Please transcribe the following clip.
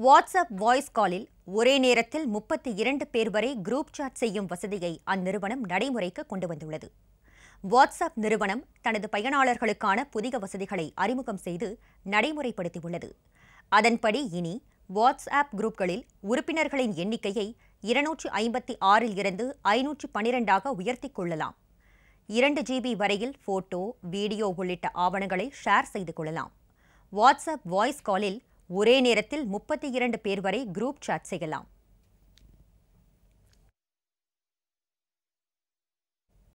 WhatsApp voice காலில் ஒரே நேரத்தில் முப்பத்தி இரண்டு பேர் வரை குரூப் சாட் செய்யும் வசதியை அந்நிறுவனம் நடைமுறைக்கு கொண்டு வந்துள்ளது வாட்ஸ்அப் நிறுவனம் தனது பயனாளர்களுக்கான புதிய வசதிகளை அறிமுகம் செய்து நடைமுறைப்படுத்தியுள்ளது அதன்படி இனி வாட்ஸ்ஆப் குரூப்களில் உறுப்பினர்களின் எண்ணிக்கையை இருநூற்றி ஐம்பத்தி ஆறில் இருந்து ஐநூற்று பனிரெண்டாக உயர்த்திக் கொள்ளலாம் இரண்டு ஜிபி வரையில் போட்டோ வீடியோ உள்ளிட்ட ஆவணங்களை ஷேர் செய்து கொள்ளலாம் வாட்ஸ்அப் வாய்ஸ் காலில் ஒரே நேரத்தில் முப்பத்தி இரண்டு பேர் வரை குரூப் சாட் செய்யலாம்